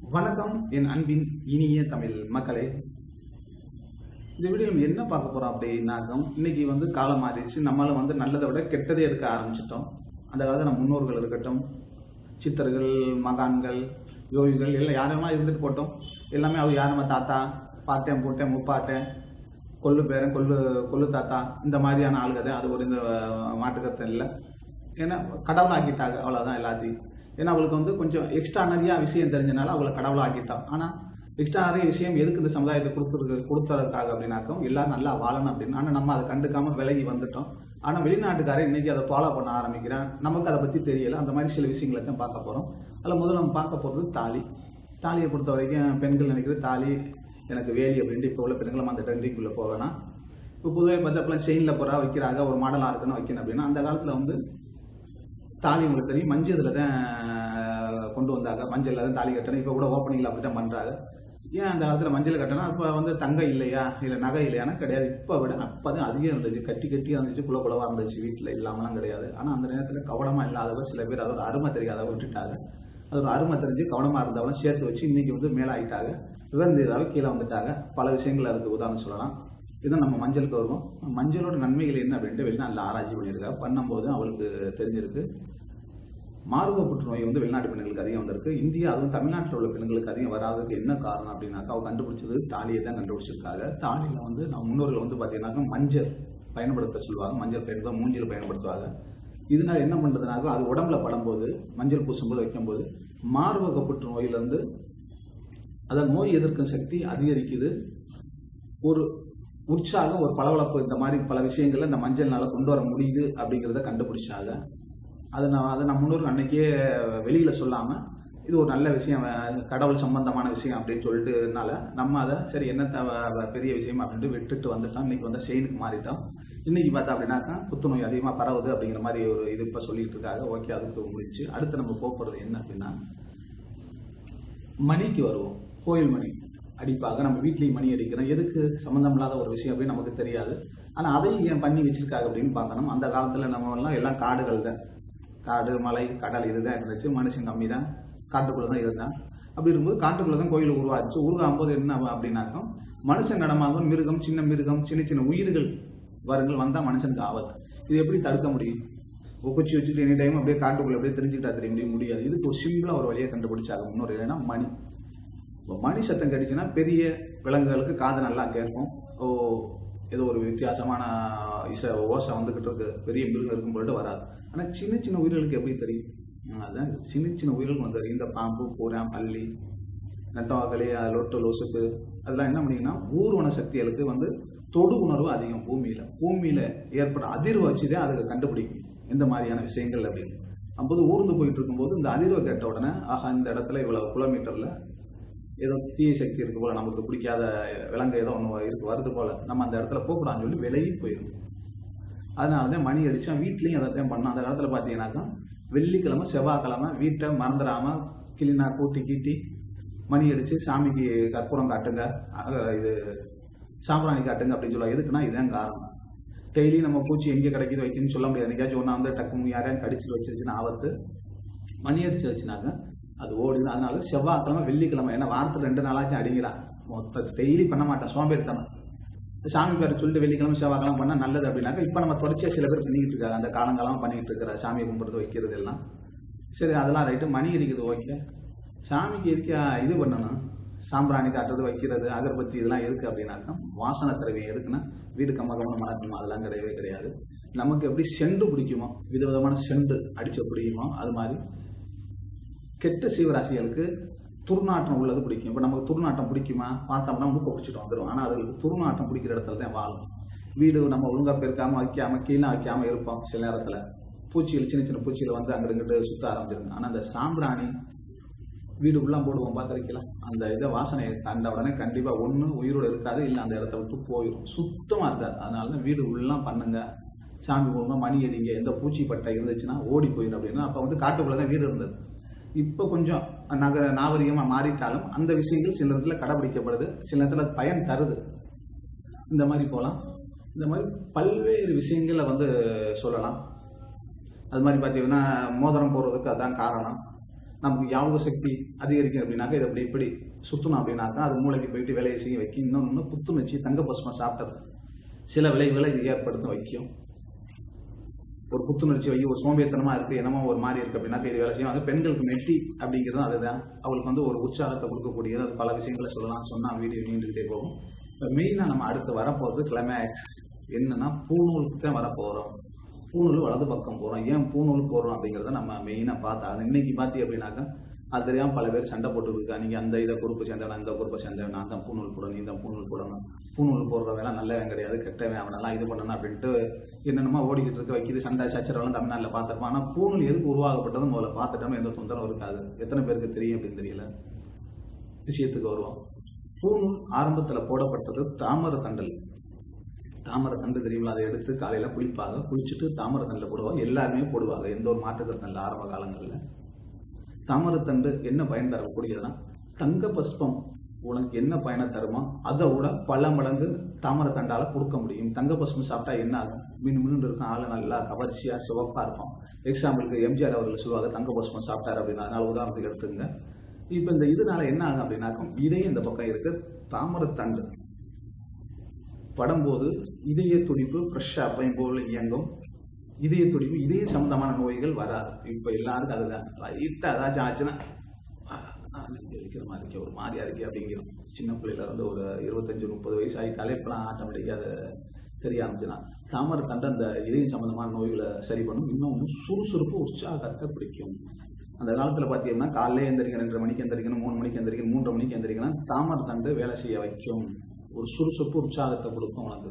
வணக்கம் என் அன்பின் இனிய தமிழ் மக்களே இந்த வீடியோ நம்ம என்ன பார்க்க போறோம் அப்படின்னாக்கம் இன்னைக்கு வந்து காலம் மாறிடுச்சு நம்மளால வந்து நல்லதை விட கெட்டதை எடுக்க ஆரம்பிச்சிட்டோம் அந்த காலத்தில் நம்ம முன்னோர்கள் இருக்கட்டும் சித்தர்கள் மகான்கள் யோகிகள் எல்லாம் யாரெல்லாம் இருந்துட்டு போட்டோம் எல்லாமே அவர் யார் நம்ம தாத்தா பாட்டேன் பூட்டேன் முப்பாட்டேன் கொள்ளு பேரன் கொள்ளு கொள்ளு தாத்தா இந்த மாதிரியான ஆளுகதை அது ஒரு இந்த மாட்டுக்கருத்து இல்லை ஏன்னா கடவுள் ஆக்கிட்டாங்க அவ்வளோதான் எல்லாத்தையும் ஏன்னா அவளுக்கு வந்து கொஞ்சம் எக்ஸ்ட்ரா நிறையா விஷயம் தெரிஞ்சனால அவளை கடவுளா ஆக்கிட்டான் ஆனால் எக்ஸ்ட்ரா நிறைய விஷயம் எதுக்கு இந்த சமுதாயத்தை கொடுத்துருக்கு கொடுத்துறதுக்காக அப்படின்னாக்கும் எல்லாரும் நல்லா வாழணும் அப்படின்னு ஆனால் நம்ம அதை கண்டுக்காம விலகி வந்துட்டோம் ஆனால் வெளிநாட்டுக்காரன் இன்னைக்கு அதை ஃபாலோ பண்ண ஆரம்பிக்கிறேன் நமக்கு அதை பற்றி தெரியல அந்த மாதிரி சில விஷயங்களை தான் பார்க்க போகிறோம் அதில் முதல்ல நம்ம பார்க்க போகிறது தாலி தாலியை பொறுத்த வரைக்கும் பெண்கள் நினைக்கிறது தாலி எனக்கு வேலி அப்படின்ட்டு இப்போ உள்ள பெண்களும் அந்த ட்ரெண்டிங்குள்ளே போவேனா இப்போ பொதுவாக பார்த்தா அப்பெல்லாம் செயினில் போகிறா வைக்கிறாங்க ஒரு மாடலாக இருக்குன்னு வைக்கணும் அப்படின்னா அந்த காலத்தில் வந்து தாலி உங்களுக்கு தெரியும் மஞ்சள் தான் கொண்டு வந்தாங்க மஞ்சள்ல தான் தாலி கட்டணும் இப்போ கூட ஓப்பனிங்ல அப்படி தான் பண்றாங்க ஏன் அந்த காலத்துல மஞ்சள் கட்டணும் அப்போ வந்து தங்கம் இல்லையா இல்லை நகை இல்லையானா கிடையாது இப்போ விட அப்போ தான் அதிகம் இருந்துச்சு கட்டி கட்டி இருந்துச்சு குல குலவா இருந்துச்சு வீட்டில் இல்லாமலாம் கிடையாது ஆனால் அந்த நேரத்தில் கவனமா இல்லாதவ சில பேர் அதோட அருமை தெரியாதவ விட்டுட்டாங்க அதோட அருமை தெரிஞ்சு கவனமா இருந்தவங்களும் சேர்த்து வச்சு இன்னைக்கு வந்து மேலே ஆயிட்டாங்க விவரந்தேதாவே கீழே வந்துட்டாங்க பல விஷயங்கள் அதுக்கு உதாரணம் சொல்லலாம் இதான் நம்ம மஞ்சளுக்கு வருவோம் மஞ்சளோட நன்மைகள் என்ன அப்படின்ட்டு வெளிநாட்டில் ஆராய்ச்சி பண்ணியிருக்கா பண்ணும்போது அவளுக்கு தெரிஞ்சிருக்கு மார்பக புற்றுநோய் வந்து வெளிநாட்டு பெண்களுக்கு அதிகம் வந்திருக்கு இந்தியா அதுவும் தமிழ்நாட்டில் உள்ள பெண்களுக்கு அதிகம் வராததுக்கு என்ன காரணம் அப்படின்னாக்கா அவ கண்டுபிடிச்சது தாலியை தான் கண்டுபிடிச்சிருக்காங்க தாலியில் வந்து நம்ம முன்னோர்கள் வந்து பார்த்தீங்கன்னாக்கா மஞ்சள் பயன்படுத்த சொல்லுவாங்க மஞ்சள் பயன்படுத்த மூஞ்சில் பயன்படுத்துவாங்க இதனால என்ன பண்ணுறதுனாக்கா அது உடம்புல படும்போது மஞ்சள் பூசும்போது வைக்கும்போது மார்பக புற்றுநோயிலிருந்து அதான் நோய் எதிர்க்கும் சக்தி அதிகரிக்குது ஒரு உற்சாகம் ஒரு பளபளப்பு இந்த மாதிரி பல விஷயங்கள்ல இந்த மஞ்சள்னால கொண்டு வர முடியுது அப்படிங்கிறத கண்டுபிடிச்சாங்க அதை நான் அதை நம்ம முன்னோர்கள் அன்னைக்கே வெளியில சொல்லாம இது ஒரு நல்ல விஷயம் அஹ் கடவுள் சம்பந்தமான விஷயம் அப்படின்னு சொல்லிட்டுனால நம்ம அதை சரி என்ன த- பெரிய விஷயம் அப்படின்ட்டு விட்டுட்டு வந்துட்டோம் இன்னைக்கு வந்து செயினுக்கு மாறிட்டோம் இன்னைக்கு பார்த்தா அப்படின்னாக்கா புத்துநோய் அதிகமாக பரவுது அப்படிங்கிற மாதிரி ஒரு இது இப்போ சொல்லிட்டு இருக்காங்க ஓகே அதுக்கு முடிச்சு அடுத்து நம்ம போக போறது என்ன அப்படின்னா மணிக்கு வருவோம் கோயில் மணி அடிப்பாக நம்ம வீட்லயும் மணி அடிக்கிறோம் எதுக்கு சம்மந்தம் இல்லாத ஒரு விஷயம் அப்படின்னு நமக்கு தெரியாது ஆனா அதையும் ஏன் பண்ணி வச்சிருக்காங்க அப்படின்னு பார்க்கணும் அந்த காலத்துல நம்ம எல்லாம் எல்லாம் காடுகள் தான் காடு மலை கடல் இதுதான் இருந்துச்சு மனுஷன் கம்மி தான் காட்டுக்குள்ள தான் இருந்தான் அப்படி இருக்கும்போது காட்டுக்குள்ள தான் கோயில் உருவாச்சு உருவாகும் போது என்ன அப்படின்னாக்கும் மனுஷன் நடமாகும் மிருகம் சின்ன மிருகம் சின்ன சின்ன உயிர்கள் வருங்கள் வந்தா மனுஷனுக்கு ஆபத்து இது எப்படி தடுக்க முடியும் குச்சி வச்சுட்டு எனி டைம் அப்படியே காட்டுக்குள்ள அப்படியே தெரிஞ்சுக்கிட்டா தெரிய முடியும் முடியாது இதுக்கு ஒரு சிம்பிளா ஒரு வழியை கண்டுபிடிச்சாங்க முன்னோர் இல்லைன்னா மணி இப்போ மணி சத்தம் கடிச்சுன்னா பெரிய விலங்குகளுக்கு காது நல்லா கேட்கும் ஓ ஏதோ ஒரு வித்தியாசமான இசை ஓசை வந்துகிட்டு இருக்கு பெரிய மிருகம் இருக்கும் பொழுது வராது ஆனா சின்ன சின்ன உயிர்களுக்கு எப்படி தெரியும் ம், அதான் சின்ன சின்ன உயிர்களுக்கு வந்து இந்த பாம்பு பூரா பள்ளி நட்டவாக்களி லொட்டு லொசுக்கு அதெல்லாம் என்ன பண்ணீங்கன்னா ஊர்வன சக்திகளுக்கு வந்து தொடு உணர்வு அதிகம் பூமியில பூமியில ஏற்பட அதிர்வு வச்சுதான் அதுக்கு கண்டுபிடிக்கும் எந்த மாதிரியான விஷயங்கள் அப்படின்னு அப்போது ஊர்ந்து போயிட்டு இருக்கும்போது இந்த அதிர்வை கேட்ட உடனே ஆஹா இந்த இடத்துல இவ்வளவு கிலோமீட்டர்ல ஏதோ தீய சக்தி இருக்கு போல நமக்கு பிடிக்காத விலங்கு ஏதோ ஒன்று இருக்கு வருது போல நம்ம அந்த இடத்துல போகக்கூடாதுன்னு சொல்லி விலகி போயிடும் அதனால தான் மணி அடிச்சா வீட்லயும் அதை தான் பண்ணோம் அந்த காலத்துல பாத்தீங்கன்னாக்கா வெள்ளிக்கிழமை செவ்வாய்க்கிழமை வீட்டை மறந்துடாம கிளினா கூட்டி கீட்டி மணி அடிச்சு சாமிக்கு கற்பூரம் காட்டுங்க அக- இது சாம்பிராணி காட்டுங்க அப்படின்னு சொல்லுவாங்க எதுக்குன்னா இதுதான் காரணம் டெய்லி நம்ம பூச்சி எங்கே கிடைக்குது வைக்கணும்னு சொல்ல முடியாது என்னைக்காச்சும் ஒன்றா வந்து டக்கு யாரையும் கடிச்சு வச்சிருச்சுன்னா ஆபத்து மணி அடிச்சு வச்சுனாக்க அது ஓடிடும் அதனால செவ்வாய்க்கிழமை வெள்ளிக்கிழமை ஏன்னா வாரத்தில் ரெண்டு நாளாச்சும் அடிங்கடா மொத்த டெய்லி பண்ண மாட்டேன் சோம்பேறித்தனம் சாமி பேர் சொல்லிட்டு வெள்ளிக்கிழமை செவ்வாய்க்கிழமை பண்ணா நல்லது அப்படின்னாக்கா இப்போ நம்ம தொடர்ச்சியா சில பேர் பண்ணிக்கிட்டு இருக்காங்க அந்த காலங்காலமா பண்ணிக்கிட்டு இருக்கிற சாமியை கும்பிடுறது வைக்கிறது எல்லாம் சரி அதெல்லாம் ரைட்டு மணி அடிக்கிறது ஓகே சாமிக்கு இருக்க இது பண்ணணும் சாம்பிராணி காட்டுறது வைக்கிறது அகர்பத்தி இதெல்லாம் எதுக்கு அப்படின்னாக்கா வாசனை திரவியம் எதுக்குன்னா வீடு கம்மகமான மணக்கணும் அதெல்லாம் கிடையவே கிடையாது நமக்கு எப்படி செண்டு பிடிக்குமோ விதவிதமான செண்டு அடிச்ச பிடிக்குமோ அது மாதிரி கெட்ட சீவராசிகளுக்கு துர்நாற்றம் உள்ளது பிடிக்கும் இப்போ நமக்கு துர்நாற்றம் பிடிக்குமா பார்த்தோம்னா மூக்க பிடிச்சிட்டு வந்துடும் ஆனால் அதுக்கு துர்நாற்றம் பிடிக்கிற இடத்துல தான் வாழும் வீடு நம்ம ஒழுங்கா பெருக்காம வைக்காம கீழே வைக்காம இருப்போம் சில நேரத்துல பூச்சிகள் சின்ன சின்ன பூச்சிகள் வந்து அங்கிட்டு இங்கிட்டு சுத்த ஆரம்பிச்சிருங்க ஆனா அந்த சாம்பிராணி வீடு உள்ள போடுவோம் பார்த்துருக்கலாம் அந்த இதை வாசனையை கண்ட உடனே கண்டிப்பா ஒண்ணு உயிரோட இருக்காது இல்ல அந்த இடத்த விட்டு போயிடும் சுத்தமா இருக்காது அதனால தான் வீடு உள்ளலாம் பண்ணுங்க சாமி போடுங்க மணி அடிங்க எந்த பூச்சி பட்டை இருந்துச்சுன்னா ஓடி போயிடும் அப்படின்னா அப்ப வந்து காட்டுக்குள்ள தான் வீடு இருந்தது இப்போ கொஞ்சம் நகர நாகரிகமா மாறிட்டாலும் அந்த விஷயங்கள் சில இடத்துல கடைபிடிக்கப்படுது சில இடத்துல அது பயன் தருது இந்த மாதிரி போலாம் இந்த மாதிரி பல்வேறு விஷயங்களை வந்து சொல்லலாம் அது மாதிரி பார்த்தீங்கன்னா மோதிரம் போடுறதுக்கு அதான் காரணம் நமக்கு ஞாபக சக்தி அதிகரிக்கும் அப்படின்னாக்கா இதை இப்படி இப்படி சுத்தணும் அப்படின்னாக்கா அது மூளைக்கு போயிட்டு வேலையை செய்ய வைக்கும் இன்னொன்று புத்துணர்ச்சி தங்க பசுமம் சாப்பிட்டது சில விளைவுகளை இது ஏற்படுத்த வைக்கும் ஒரு புத்துணர்ச்சி வை ஒரு சோம்பேறித்தனமா இருக்கு என்னமோ ஒரு மாதிரி இருக்கு அப்படின்னா இது வேலை செய்யும் அது பெண்களுக்கு நெட்டி அப்படிங்கிறது அதுதான் அவளுக்கு வந்து ஒரு உற்சாகத்தை கொடுக்கக்கூடியது அது பல விஷயங்களை சொல்லலாம் சொன்னா வீடியோ நீண்டுகிட்டே போகும் இப்போ மெயினாக நம்ம அடுத்து வரப்போகிறது கிளைமேக்ஸ் என்னன்னா பூநூலுக்கு தான் வரப்போகிறோம் பூநூல் வலது பக்கம் போகிறோம் ஏன் பூநூல் போடுறோம் அப்படிங்கிறத நம்ம மெயினாக பார்த்தா இன்னைக்கு பார்த்தி அப்படின்னாக்கா அது தெரியாம பல பேர் சண்டை போட்டு இருக்கா நீங்க அந்த இதை பொறுப்பு சேர்ந்த நான் இந்த பொறுப்பை சேர்ந்த நான் தான் பூநூல் போடணும் நீ தான் பூநூல் போடணும் பூநூல் போடுறவன் நல்லவன் கிடையாது கெட்டவன் அவனெல்லாம் இது பண்ணணும் அப்படின்ட்டு என்னென்னமோ ஓடிக்கிட்டு இருக்க வைக்கிது சண்டை சச்சரவெல்லாம் தமிழ்நாட்டில் பார்த்துருப்பான் ஆனால் பூநூல் எதுக்கு உருவாக்கப்பட்டது முதல்ல பார்த்துட்டோம் எந்த தொந்தரவும் இருக்காது எத்தனை பேருக்கு தெரியும் அப்படின்னு தெரியல விஷயத்துக்கு வருவோம் பூநூல் ஆரம்பத்தில் போடப்பட்டது தாமரை தண்டல் தாமரை தண்டு தெரியுங்களா அதை எடுத்து காலையில குளிப்பாங்க குளிச்சுட்டு தாமரை தண்டில் போடுவாங்க எல்லாருமே போடுவாங்க எந்த ஒரு மாற்றுக்கருத்தம் இல்லை ஆரம்ப காலங்களில் தாமரத்தண்டு என்ன பயன் தரக்கூடியதுன்னா தங்க பஸ்பம் உனக்கு என்ன பயனை தருமோ அதை விட பல மடங்கு தாமரத்தண்டால கொடுக்க முடியும் தங்க பஸ்பம் சாப்பிட்டா என்ன ஆகும் மீன் மீன் இருக்கும் ஆளு நல்லா கவர்ச்சியா சிவப்பா இருக்கும் எக்ஸாம்பிளுக்கு எம்ஜிஆர் அவர்கள் சொல்லுவாங்க தங்க பஸ்பம் சாப்பிட்டாரு அப்படின்னா அதனால உதாரணத்துக்கு எடுத்துங்க இப்போ இந்த இதனால என்ன ஆகும் அப்படின்னாக்கும் இதயம் இந்த பக்கம் இருக்கு தாமரத்தண்டு படும்போது இதய துடிப்பு ஃப்ரெஷ்ஷாக அப்பையும் போல் இயங்கும் இதய துடிப்பு இதய சம்பந்தமான நோய்கள் வராது இப்போ எல்லாருக்கும் அதுதான் லைட்டாக ஏதாச்சும் ஆச்சுன்னா நெஞ்சு வலிக்கிற மாதிரி இருக்கு ஒரு மாதிரியா இருக்கு அப்படிங்கிறோம் சின்ன பிள்ளையில இருந்து ஒரு இருபத்தஞ்சு முப்பது வயசு ஆகிட்டாலே இப்பெல்லாம் ஆட்டோமேட்டிக்காக அது தெரிய ஆரம்பிச்சுதான் தாமரை தண்டு அந்த இதய சம்பந்தமான நோய்களை சரி பண்ணும் இன்னொன்று சுறுசுறுப்பு உற்சாகத்தை பிடிக்கும் அந்த காலத்தில் பார்த்தீங்கன்னா காலையில எந்திரிக்க ரெண்டரை மணிக்கு எந்திரிக்கணும் மூணு மணிக்கு எந்திரிக்கணும் மூன்றரை மணிக்கு எந்திரிக்கணும் தாமரை தண்டு வேலை செய்ய வைக்கும் ஒரு சுறுசுறுப்பு உற்சாகத்தை கொடுக்கும் உனக்கு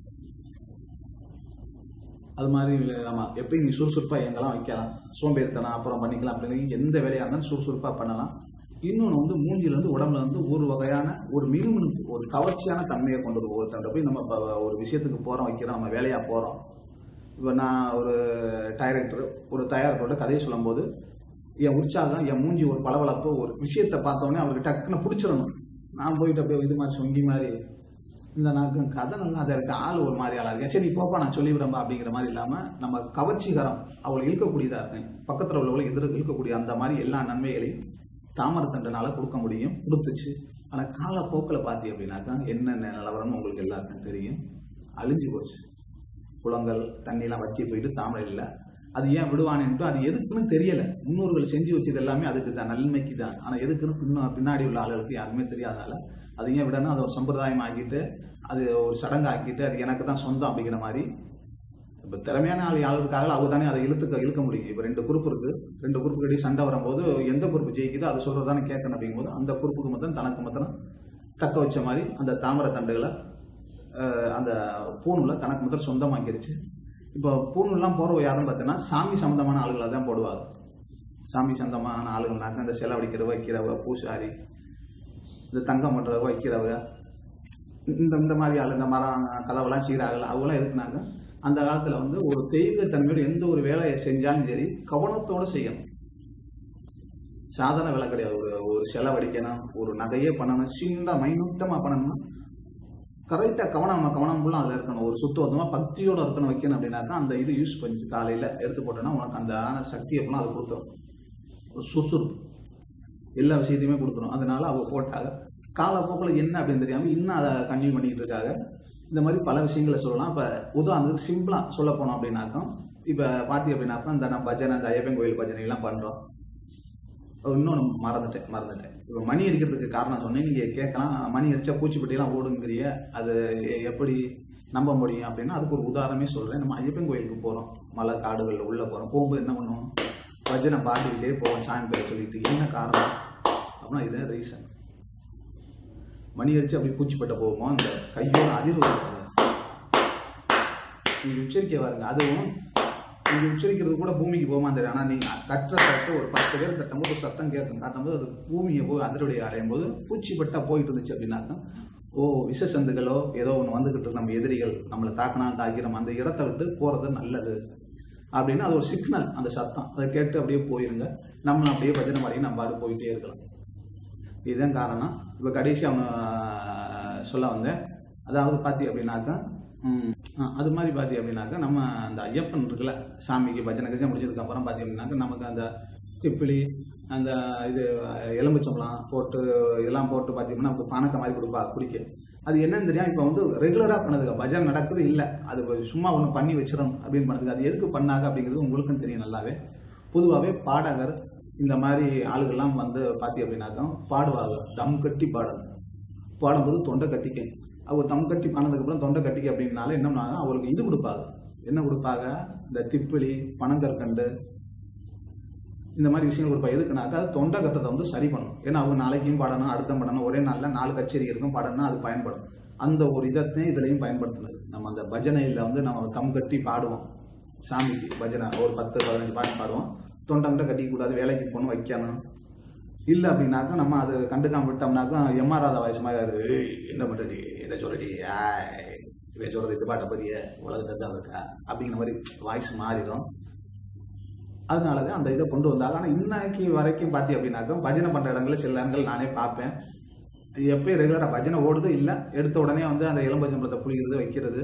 அது மாதிரி நம்ம எப்படி நீ சுறுசுறுப்பாக எங்கெல்லாம் வைக்கலாம் சோம்பேறித்தனம் அப்புறம் பண்ணிக்கலாம் அப்படின்னு எந்த வேலையாக இருந்தாலும் சுறுசுறுப்பாக பண்ணலாம் இன்னொன்று வந்து மூஞ்சில இருந்து உடம்புல இருந்து ஒரு வகையான ஒரு மினுமினுப்பு ஒரு கவர்ச்சியான தன்மையை கொண்டு வரும் ஒருத்தர் போய் நம்ம இப்போ ஒரு விஷயத்துக்கு போகிறோம் வைக்கிறோம் நம்ம வேலையாக போகிறோம் இப்போ நான் ஒரு டைரக்டர் ஒரு தயாரிப்போட கதையை சொல்லும்போது என் உற்சாகம் என் மூஞ்சி ஒரு பளபளப்பு ஒரு விஷயத்தை பார்த்தோன்னே அவருக்கு டக்குன்னு பிடிச்சிடணும் நான் போயிட்டு அப்படியே இது மாதிரி சொங்கி மாதிரி இந்த நாக்கு கதை நல்லா அதை இருக்கு ஆள் ஒரு மாதிரி ஆளா இருக்கேன் சரி நீ போப்பா நான் சொல்லிவிடம்பா அப்படிங்கிற மாதிரி இல்லாம நம்ம கவர்ச்சிகரம் அவளை இழுக்கக்கூடியதா இருக்கேன் பக்கத்துல உள்ளவளை எதிர இழுக்கக்கூடிய அந்த மாதிரி எல்லா நன்மைகளையும் தாமரத்தண்டனால கொடுக்க முடியும் கொடுத்துச்சு ஆனா காலப்போக்கில் பார்த்தி அப்படின்னாக்கா என்னென்ன நிலவரம்னு உங்களுக்கு எல்லாருக்கும் தெரியும் அழிஞ்சு போச்சு குளங்கள் தண்ணியெல்லாம் வத்தி போயிட்டு தாமரை இல்லை அது ஏன் விடுவானேன்ட்டு அது எதுக்குன்னு தெரியல முன்னோர்கள் செஞ்சு வச்சது எல்லாமே அதுக்கு தான் நன்மைக்கு தான் ஆனா எதுக்குன்னு பின்ன பின்னாடி உள்ள ஆளுகளுக்கு யாருமே தெரியாதனால அது ஏன் விடணும் அதை ஒரு சம்பிரதாயம் ஆக்கிட்டு அது ஒரு சடங்கு ஆக்கிட்டு அது எனக்கு தான் சொந்தம் அப்படிங்கிற மாதிரி இப்போ திறமையான ஆள் யாருக்காக அவங்க தானே அதை இழுத்துக்க இழுக்க முடியும் இப்போ ரெண்டு குரூப் இருக்கு ரெண்டு குரூப்புக்கு இடையே சண்டை வரும்போது எந்த குரூப் ஜெயிக்குதோ அதை சொல்றது தானே கேட்கணும் அப்படிங்கும்போது அந்த குரூப்புக்கு மட்டும் தனக்கு மட்டும் தக்க வச்ச மாதிரி அந்த தாமரை தண்டுகளை அஹ், அந்த பூணுல தனக்கு மட்டும் சொந்தமாக்கிருச்சு இப்போ பூணுலாம் போறவங்க யாருன்னு பார்த்தீங்கன்னா சாமி சம்பந்தமான ஆளுகளை தான் போடுவாங்க சாமி சம்பந்தமான ஆளுங்கள்னாக்க இந்த சிலை வடிக்கிறவ வைக்கிறவ பூசாரி இந்த தங்கம் பண்றவ வைக்கிறவங்க இந்த இந்த மாதிரி ஆளு இந்த மரம் கதவெல்லாம் சீராகல அவங்களாம் எதுக்குனாங்க அந்த காலத்துல வந்து ஒரு தெய்வ தன்மையோட எந்த ஒரு வேலையை செஞ்சாலும் சரி கவனத்தோட செய்யணும் சாதாரண வேலை கிடையாது ஒரு ஒரு சிலை வடிக்கணும் ஒரு நகையே பண்ணணும் சின்ன மைனூட்டமா பண்ணணும்னா கரெக்டா கவனம் கவனம் ஃபுல்லாக அதில் இருக்கணும் ஒரு சுத்தமா பக்தியோட இருக்கணும் வைக்கணும் அப்படின்னாக்கா அந்த இது யூஸ் பண்ணி காலையில எடுத்து போட்டோன்னா உனக்கு அந்த ஆன சக்தியை ஃபுல்லாக அது கொடுத்துரும் ஒரு சுறுசுறுப்பு எல்லா விஷயத்தையுமே கொடுத்துரும் அதனால அவங்க போட்டாங்க காலப்போக்கில் என்ன அப்படின்னு தெரியாம இன்னும் அதை கன்டினியூ பண்ணிட்டு இருக்காங்க இந்த மாதிரி பல விஷயங்களை சொல்லலாம் இப்போ உதாரணத்துக்கு சிம்பிளா சொல்ல போனோம் அப்படின்னாக்கா இப்போ பாத்தி அப்படின்னாக்கா இந்த நம்ம பஜனை இந்த ஐயப்பன் கோயில் பஜனை எல்லாம் பண்றோம் இன்னொன்று மறந்துட்டேன் மறந்துட்டேன் இப்போ மணி அடிக்கிறதுக்கு காரணம் சொன்னேன் நீங்க கேட்கலாம் மணி அடிச்சா பூச்சிப்பட்டியெல்லாம் ஓடுங்கிறிய அது எ- எப்படி நம்ப முடியும் அப்படின்னா அதுக்கு ஒரு உதாரணமே சொல்றேன் நம்ம ஐயப்பன் கோயிலுக்கு போறோம் மலை காடுகளில் உள்ள போறோம் போகும்போது என்ன பண்ணுவோம் பஜனை பாடிக்கிட்டே போவோம் சாமி பேரை சொல்லிட்டு என்ன காரணம் அப்படின்னா இதுதான் ரீசன் மணி அடிச்சு அப்படி பூச்சிப்பட்ட போகுமோ அந்த கையோட அதிர்வு இருக்குல்ல, நீங்க உச்சரிக்க பாருங்க அதுவும் நீங்க உச்சரிக்கிறது கூட பூமிக்கு போகாம தெரியும் ஆனா நீங்க கட்டுற தட்டு ஒரு பத்து பேர் கட்டும்போது ஒரு சத்தம் கேட்கும் காட்டும்போது அது பூமியை போய் அதிரடி அடையும் போது பூச்சிப்பட்டா போயிட்டு இருந்துச்சு அப்படின்னாக்கா ஓ விஷசந்துகளோ ஏதோ ஒன்று வந்துகிட்டு இருக்கு நம்ம எதிரிகள் நம்மளை தாக்கினாலும் தாக்கிறோம் அந்த இடத்த விட்டு போறது நல்லது அப்படின்னு அது ஒரு சிக்னல் அந்த சத்தம் அதை கேட்டு அப்படியே போயிருங்க நம்ம அப்படியே பஜனை மாதிரி நம்ம பாட்டு போயிட்டே இருக்கலாம் இதுதான் காரணம் இப்போ கடைசி அவன் சொல்ல வந்தேன் அதாவது பாத்தி அப்படின்னாக்கா ம், ஆ, அது மாதிரி பாத்தி அப்படின்னாக்கா நம்ம அந்த ஐயப்பன் இருக்குல்ல சாமிக்கு பஜனை கஜனை முடிஞ்சதுக்கு அப்புறம் பாத்தி அப்படின்னாக்கா நமக்கு அந்த திப்பிலி அந்த இது எலும்புச்சம்பளம் போட்டு இதெல்லாம் போட்டு பார்த்தீங்கன்னா நமக்கு பானக்க மாதிரி கொடுப்பா குடிக்க அது என்னன்னு தெரியும் இப்போ வந்து ரெகுலராக பண்ணதுக்கு பஜன் நடக்குது இல்லை அது சும்மா ஒன்று பண்ணி வச்சிடணும் அப்படின்னு பண்ணதுக்கு அது எதுக்கு பண்ணாங்க அப்படிங்கிறது உங்களுக்கும் தெரியும் நல்லாவே பொதுவாகவே பாடகர் இந்த மாதிரி ஆளுகள்லாம் வந்து பார்த்தி அப்படின்னாக்கா பாடுவாங்க தம் கட்டி பாடணும் பாடும்போது தொண்டை கட்டிக்க அவங்க தம் கட்டி பானதுக்கப்புறம் தொண்டை கட்டிக்க அப்படின்னால என்ன பண்ணாங்க அவருக்கு இது கொடுப்பாங்க என்ன கொடுப்பாங்க இந்த திப்பிலி பனங்கற்கண்டு இந்த மாதிரி விஷயங்கள் கொடுப்பா எதுக்குனாக்கா அது தொண்டை கட்டத்தை வந்து சரி பண்ணும் ஏன்னா அவங்க நாளைக்கும் பாடணும் அடுத்த பாடணும் ஒரே நாளில் நாலு கச்சேரி இருக்கும் பாடணும் அது பயன்படும் அந்த ஒரு இதத்தையும் இதுலையும் பயன்படுத்தினது நம்ம அந்த பஜனையில் வந்து நம்ம கம் கட்டி பாடுவோம் சாமிக்கு பஜனை ஒரு பத்து பதினஞ்சு பாட்டு பாடுவோம் தொண்டை கிட்ட கட்டிக்க கூடாது வேலைக்கு போகணும் வைக்கணும் இல்லை அப்படின்னாக்கா நம்ம அது கண்டுக்காம விட்டோம்னாக்கா எம்ஆர் ராதா வயசு மாதிரி இருக்கு. "ஏய், என்ன பண்ணுறடி என்ன சொல்றடி ஆய் இவன் சொல்றது இது பாட்டை பற்றிய உலகத்தை தான் இருக்கா அப்படிங்கிற மாதிரி வாய்ஸ் மாறிடும் அதனால தான் அந்த இதை கொண்டு வந்தாங்க ஆனால் இன்னைக்கு வரைக்கும் பார்த்தி அப்படின்னாக்கா பஜனை பண்ணுற இடங்களில் சில இடங்கள் நானே பார்ப்பேன் எப்பயும் ரெகுலராக பஜனை ஓடுது இல்லை எடுத்த உடனே வந்து அந்த இளம்பஜம்பளத்தை புளிக்கிறது வைக்கிறது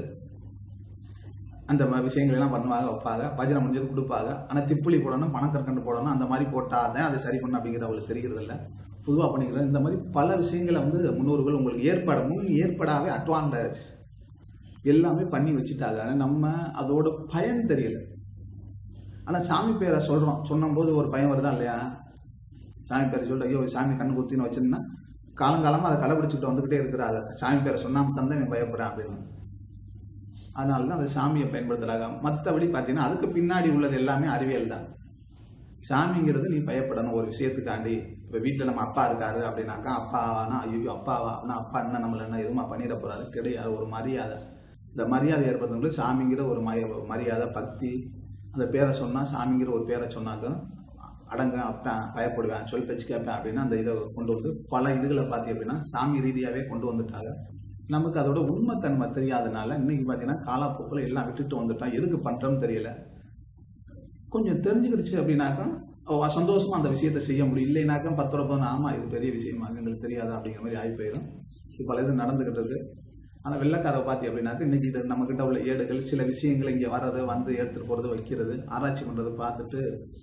அந்த மாதிரி விஷயங்கள் எல்லாம் பண்ணுவாங்க வைப்பாங்க பஜனை முடிஞ்சது கொடுப்பாங்க ஆனால் திப்புளி போடணும் பணக்கற்கண்டு போடணும் அந்த மாதிரி போட்டால் தான் அதை சரி பண்ணணும் அப்படிங்கிறது அவங்களுக்கு தெரிகிறது இல்லை பொதுவாக பண்ணிக்கிறேன் இந்த மாதிரி பல விஷயங்களை வந்து முன்னோர்கள் உங்களுக்கு ஏற்பாடு முன் ஏற்பாடாகவே அட்வான்டேஜ் எல்லாமே பண்ணி வச்சுட்டாங்க ஆனா நம்ம அதோட பயன் தெரியல ஆனால் சாமி பேரை சொல்கிறோம் சொன்னபோது ஒரு பயம் வருதா இல்லையா சாமி பேரை சொல்லிட்டு ஐயோ சாமி கண்ணு குத்தின்னு வச்சிருந்தா காலங்காலமாக அதை கடைபிடிச்சிட்டு வந்துக்கிட்டே இருக்கிறாங்க சாமி பேரை சொன்னாம தான் இவன் பயப்படுறான் அப்படின்னு அதனால தான் அந்த சாமியை பயன்படுத்துறாங்க மற்றபடி பார்த்தீங்கன்னா அதுக்கு பின்னாடி உள்ளது எல்லாமே அறிவியல் தான் சாமிங்கிறது நீ பயப்படணும் ஒரு விஷயத்துக்காண்டி இப்போ வீட்டில் நம்ம அப்பா இருக்காரு அப்படின்னாக்கா அப்பாவானா ஐயோ அப்பாவா அப்படின்னா அப்பா என்ன நம்மள என்ன எதுவுமா பண்ணிட போறாரு கிடையாது ஒரு மரியாதை இந்த மரியாதை ஏற்படுத்துறது சாமிங்கிற ஒரு மய மரியாதை பக்தி அந்த பேரை சொன்னா சாமிங்கிற ஒரு பேரை சொன்னாக்க அடங்க அப்பேன் பயப்படுவேன் சொல் பேச்சு கேட்பேன் அப்படின்னா அந்த இதை கொண்டு வந்து பல இதுகளை பார்த்தி அப்படின்னா சாமி ரீதியாகவே கொண்டு வந்துட்டாங்க நமக்கு அதோட உண்மைத்தன்மை தெரியாதனால இன்னைக்கு பார்த்தீங்கன்னா காலப்போக்கில் எல்லாம் விட்டுட்டு வந்துட்டோம் எதுக்கு பண்றோம்னு தெரியல கொஞ்சம் தெரிஞ்சுக்கிடுச்சு அப்படின்னாக்கா அவ சந்தோஷமா அந்த விஷயத்தை செய்ய முடியும் இல்லைனாக்கா பத்து ரூபாய் ஆமா இது பெரிய விஷயமா எங்களுக்கு தெரியாது அப்படிங்கிற மாதிரி ஆகி போயிடும் இப்போ பல இது நடந்துகிட்டு இருக்கு ஆனா வெள்ளக்காரை பார்த்தி அப்படின்னாக்க இன்னைக்கு இது நம்ம கிட்ட உள்ள ஏடுகள் சில விஷயங்கள் இங்க வர்றது வந்து எடுத்துட்டு போறது வைக்கிறது ஆராய்ச்சி பண்றது பார்த்துட்டு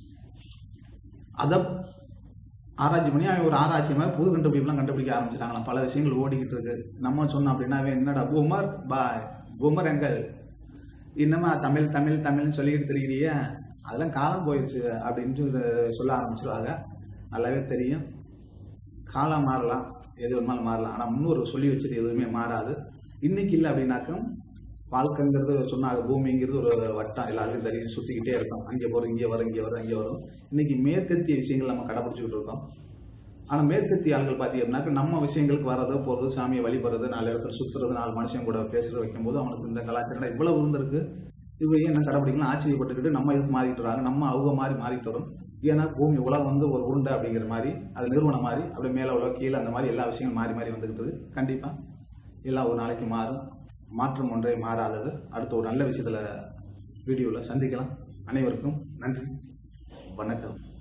அதை ஆராய்ச்சி பண்ணி அவன் ஒரு ஆராய்ச்சி மாதிரி புது கண்டுபிடிப்புலாம் கண்டுபிடிக்க ஆரம்பிச்சிட்டாங்களாம் பல விஷயங்கள் ஓடிக்கிட்டு இருக்கு நம்ம சொன்னோம் அப்படின்னா அவன் என்னடா பூமர் பாய் பூமர் எங்கள் இன்னமா தமிழ் தமிழ் தமிழ்னு சொல்லிக்கிட்டு தெரியுறிய அதெல்லாம் காலம் போயிடுச்சு அப்படின்ட்டு சொல்ல ஆரம்பிச்சிருவாங்க நல்லாவே தெரியும் காலம் மாறலாம் எது வேணாலும் மாறலாம் ஆனால் முன்னோர் சொல்லி வச்சது எதுவுமே மாறாது இன்னைக்கு இல்லை அப்படின்னாக்கம் வாழ்க்கைங்கிறது சொன்னாங்க பூமிங்கிறது ஒரு வட்டம் எல்லாருக்கும் தெரியும் சுத்திக்கிட்டே இருக்கும் அங்கே போறோம் இங்கே வரும் இங்கே வரும் அங்கே வரும் இன்னைக்கு மேற்கத்திய விஷயங்கள் நம்ம கடைபிடிச்சிக்கிட்டு இருக்கோம் ஆனால் மேற்கத்திய ஆள்கள் பார்த்தீங்கன்னாக்க நம்ம விஷயங்களுக்கு வர்றது போகிறது சாமியை வழிபடுறது நாலு இடத்துல சுற்றுறது நாலு மனுஷன் கூட பேசுறது வைக்கும்போது அவனுக்கு இந்த கலாச்சாரம் இவ்வளவு இருந்திருக்கு இது ஏன் என்ன கடைபிடிக்கலாம் ஆச்சரியப்பட்டுக்கிட்டு நம்ம இதுக்கு மாறிட்டு வராங்க நம்ம அவங்க மாதிரி மாறிட்டு வரும் ஏன்னா பூமி உலகம் வந்து ஒரு உருண்டை அப்படிங்கிற மாதிரி அது நிறுவனம் மாதிரி அப்படியே மேலே உள்ள கீழே அந்த மாதிரி எல்லா விஷயங்களும் மாறி மாறி வந்துகிட்டு இருக்கு கண்டிப்பாக எல்லாம் ஒரு நாளைக்கு மாறும் மாற்றம் ஒன்றே மாறாதது அடுத்த ஒரு நல்ல விஷயத்துல வீடியோவில் சந்திக்கலாம் அனைவருக்கும் நன்றி வணக்கம்